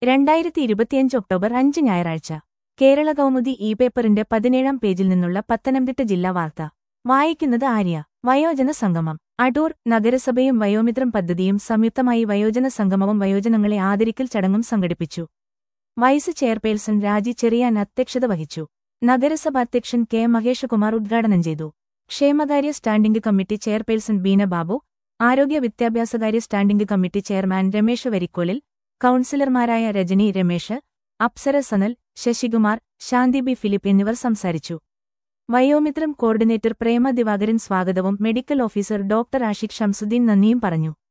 രണ്ടായിരത്തി ഇരുപത്തിയഞ്ച് ഒക്ടോബർ അഞ്ച് ഞായറാഴ്ച കേരള കൗമുദി ഇ പേപ്പറിന്റെ പതിനേഴാം പേജിൽ നിന്നുള്ള പത്തനംതിട്ട ജില്ലാ വാർത്ത വായിക്കുന്നത് ആര്യ വയോജന സംഗമം അടൂർ നഗരസഭയും വയോമിത്രം പദ്ധതിയും സംയുക്തമായി വയോജന സംഗമവും വയോജനങ്ങളെ ആദരിക്കൽ ചടങ്ങും സംഘടിപ്പിച്ചു വൈസ് ചെയർപേഴ്സൺ രാജി ചെറിയാൻ അധ്യക്ഷത വഹിച്ചു നഗരസഭ അധ്യക്ഷൻ കെ മഹേഷകുമാർ ഉദ്ഘാടനം ചെയ്തു ക്ഷേമകാര്യ standing committee chairperson Beena Babu ആരോഗ്യ വിദ്യാഭ്യാസകാര്യ standing committee chairman Ramesh Varikkolil കൌൺസിലർമാരായ രജനി രമേശ് അപ്സര സനൽ ശശികുമാർ ശാന്തി ബി ഫിലിപ്പ് എന്നിവർ സംസാരിച്ചു വയോമിത്രം കോർഡിനേറ്റർ പ്രേമ ദിവാകരൻ സ്വാഗതവും medical officer doctor Ashiq Shamsudheen നന്ദിയും പറഞ്ഞു